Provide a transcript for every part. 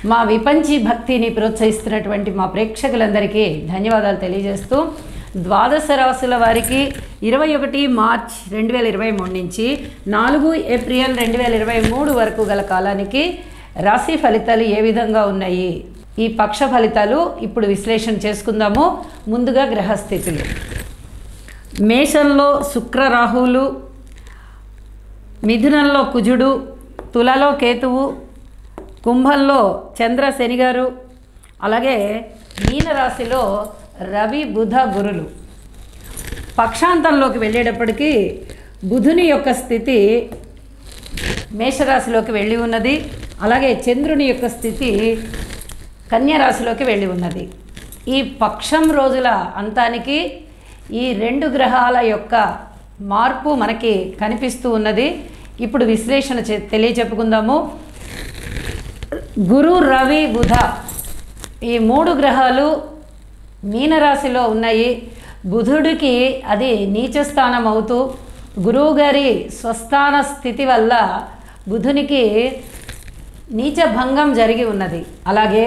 మా విపంచి భక్తిని ప్రోత్సహిస్తున్నటువంటి మా ప్రేక్షకులందరికీ ధన్యవాదాలు తెలియజేస్తూ ద్వాదశ రాశుల వారికి ఇరవై ఒకటి మార్చ్ రెండు వేల ఇరవై మూడు నుంచి నాలుగు ఏప్రిల్ రెండు వేల ఇరవై మూడు వరకు గల కాలానికి రాశి ఫలితాలు ఏ విధంగా ఉన్నాయి ఈ పక్ష ఫలితాలు ఇప్పుడు విశ్లేషణ చేసుకుందాము ముందుగా గ్రహస్థితులు మేషంలో శుక్ర రాహువులు మిథునంలో కుజుడు తులలో కేతువు కుంభంలో చంద్ర శనిగారు అలాగే మీనరాశిలో రవి బుధ గురులు పక్షాంతంలోకి వెళ్ళేటప్పటికీ బుధుని యొక్క స్థితి మేషరాశిలోకి వెళ్ళి ఉన్నది అలాగే చంద్రుని యొక్క స్థితి కన్యరాశిలోకి వెళ్ళి ఉన్నది ఈ పక్షం రోజుల అంతానికి ఈ రెండు గ్రహాల యొక్క మార్పు మనకి కనిపిస్తూ ఉన్నది ఇప్పుడు విశ్లేషణ చే తెలియచెప్పుకుందాము గురు రవి బుధ ఈ మూడు గ్రహాలు మీనరాశిలో ఉన్నాయి బుధుడికి అది నీచ స్థానం అవుతూ గురువు గారి స్వస్థాన స్థితి వల్ల బుధునికి నీచ భంగం జరిగి ఉన్నది అలాగే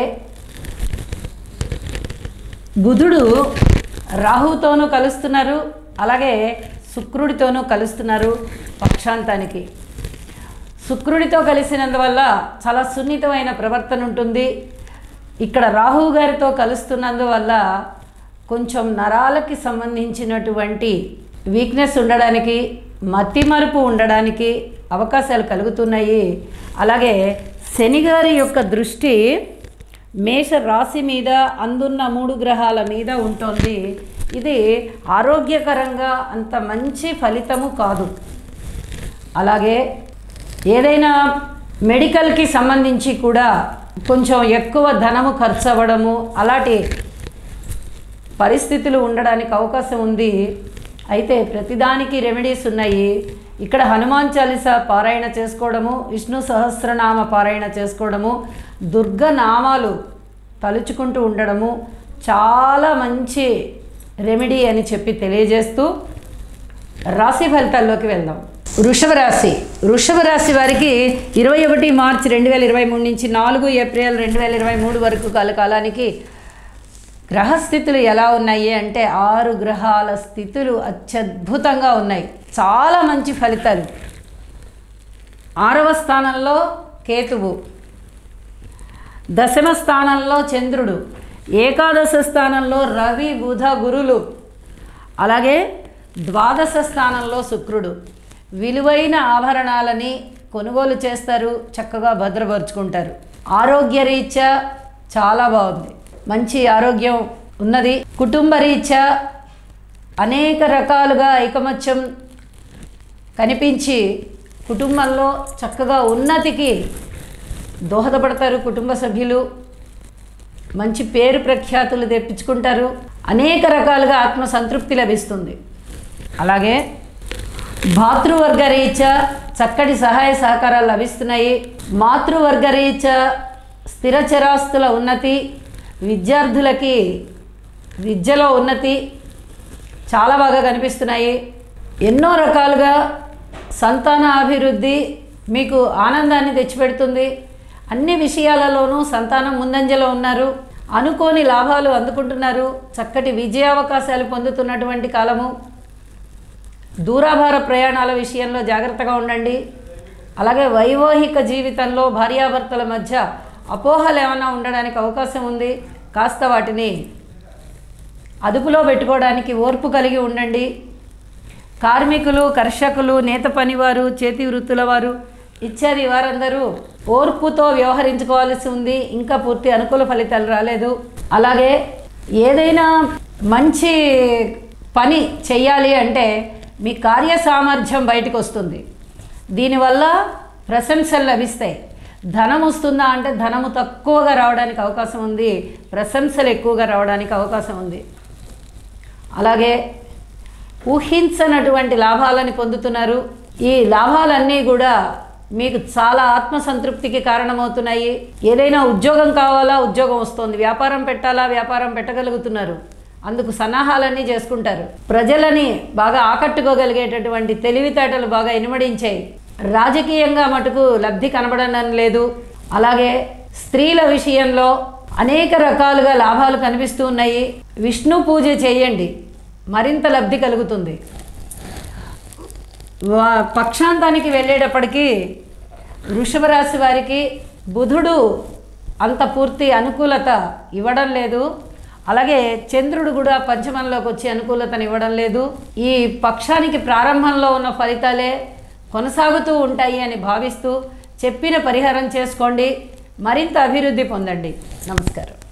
బుధుడు రాహుతోనూ కలుస్తున్నారు అలాగే శుక్రుడితోనూ కలుస్తున్నారు పక్షాంతానికి శుక్రుడితో కలిసినందువల్ల చాలా సున్నితమైన ప్రవర్తన ఉంటుంది ఇక్కడ రాహు గారితో కలుస్తున్నందువల్ల కొంచెం నరాలకి సంబంధించినటువంటి వీక్నెస్ ఉండడానికి మతిమరుపు ఉండడానికి అవకాశాలు కలుగుతున్నాయి అలాగే శనిగారి యొక్క దృష్టి మేష రాశి మీద అందున్న మూడు గ్రహాల మీద ఉంటుంది ఇది ఆరోగ్యకరంగా అంత మంచి ఫలితము కాదు అలాగే ఏదైనా మెడికల్కి సంబంధించి కూడా కొంచెం ఎక్కువ ధనము ఖర్చు అవ్వడము అలాంటి పరిస్థితులు ఉండడానికి అవకాశం ఉంది అయితే ప్రతిదానికి రెమెడీస్ ఉన్నాయి ఇక్కడ హనుమాన్ చాలీసా పారాయణ చేసుకోవడము విష్ణు సహస్రనామ పారాయణ చేసుకోవడము దుర్గ నామాలు తలుచుకుంటూ ఉండడము చాలా మంచి రెమెడీ అని చెప్పి తెలియజేస్తూ రాశి ఫలితాల్లోకి వెళ్దాం వృషభ రాశి వృషభ రాశి వారికి ఇరవై ఒకటి మార్చి రెండు వేల ఇరవై మూడు నుంచి నాలుగు ఏప్రిల్ రెండు వేల ఇరవై మూడు వరకు కాల కాలానికి గ్రహస్థితులు ఎలా ఉన్నాయి అంటే ఆరు గ్రహాల స్థితులు అత్యద్భుతంగా ఉన్నాయి చాలా మంచి ఫలితాలు ఆరవ స్థానంలో కేతువు దశమ స్థానంలో చంద్రుడు ఏకాదశ స్థానంలో రవి బుధ గురులు అలాగే ద్వాదశ స్థానంలో శుక్రుడు విలువైన ఆభరణాలని కొనుగోలు చేస్తారు చక్కగా భద్రపరుచుకుంటారు ఆరోగ్య రీత్యా చాలా బాగుంది మంచి ఆరోగ్యం ఉన్నది కుటుంబ రీత్యా అనేక రకాలుగా ఐకమత్యం కనిపించి కుటుంబంలో చక్కగా ఉన్నతికి దోహదపడతారు కుటుంబ సభ్యులు మంచి పేరు ప్రఖ్యాతులు తెప్పించుకుంటారు అనేక రకాలుగా ఆత్మ సంతృప్తి లభిస్తుంది అలాగే భాతృవర్గ రీత్యా చక్కటి సహాయ సహకారాలు లభిస్తున్నాయి మాతృవర్గ రీత్యా స్థిర చరాస్తుల ఉన్నతి విద్యార్థులకి విద్యలో ఉన్నతి చాలా బాగా కనిపిస్తున్నాయి ఎన్నో రకాలుగా సంతాన అభివృద్ధి మీకు ఆనందాన్ని తెచ్చిపెడుతుంది అన్ని విషయాలలోనూ సంతానం ముందంజలో ఉన్నారు అనుకోని లాభాలు అందుకుంటున్నారు చక్కటి విజయావకాశాలు పొందుతున్నటువంటి కాలము దూరాభార ప్రయాణాల విషయంలో జాగ్రత్తగా ఉండండి అలాగే వైవాహిక జీవితంలో భార్యాభర్తల మధ్య అపోహలు ఏమైనా ఉండడానికి అవకాశం ఉంది కాస్త వాటిని అదుపులో పెట్టుకోవడానికి ఓర్పు కలిగి ఉండండి కార్మికులు కర్షకులు నేత పనివారు చేతి వృత్తుల వారు ఇత్యాది వారందరూ ఓర్పుతో వ్యవహరించుకోవాల్సి ఉంది ఇంకా పూర్తి అనుకూల ఫలితాలు రాలేదు అలాగే ఏదైనా మంచి పని చెయ్యాలి అంటే మీ కార్య సామర్థ్యం బయటకు వస్తుంది దీనివల్ల ప్రశంసలు లభిస్తాయి ధనం వస్తుందా అంటే ధనము తక్కువగా రావడానికి అవకాశం ఉంది ప్రశంసలు ఎక్కువగా రావడానికి అవకాశం ఉంది అలాగే ఊహించనటువంటి లాభాలని పొందుతున్నారు ఈ లాభాలన్నీ కూడా మీకు చాలా ఆత్మసంతృప్తికి కారణమవుతున్నాయి ఏదైనా ఉద్యోగం కావాలా ఉద్యోగం వస్తుంది వ్యాపారం పెట్టాలా వ్యాపారం పెట్టగలుగుతున్నారు అందుకు సన్నాహాలన్నీ చేసుకుంటారు ప్రజలని బాగా ఆకట్టుకోగలిగేటటువంటి తెలివితేటలు బాగా ఇనుమడించాయి రాజకీయంగా మటుకు లబ్ధి కనబడడం లేదు అలాగే స్త్రీల విషయంలో అనేక రకాలుగా లాభాలు కనిపిస్తూ ఉన్నాయి విష్ణు పూజ చేయండి మరింత లబ్ధి కలుగుతుంది వా- పక్షాంతానికి వెళ్ళేటప్పటికీ వృషభ రాశి వారికి బుధుడు అంత పూర్తి అనుకూలత ఇవ్వడం లేదు అలాగే చంద్రుడు కూడా పంచమంలోకి వచ్చి అనుకూలతను ఇవ్వడం లేదు ఈ పక్షానికి ప్రారంభంలో ఉన్న ఫలితాలే కొనసాగుతూ ఉంటాయి అని భావిస్తూ చెప్పిన పరిహారం చేసుకోండి మరింత అభివృద్ధి పొందండి నమస్కారం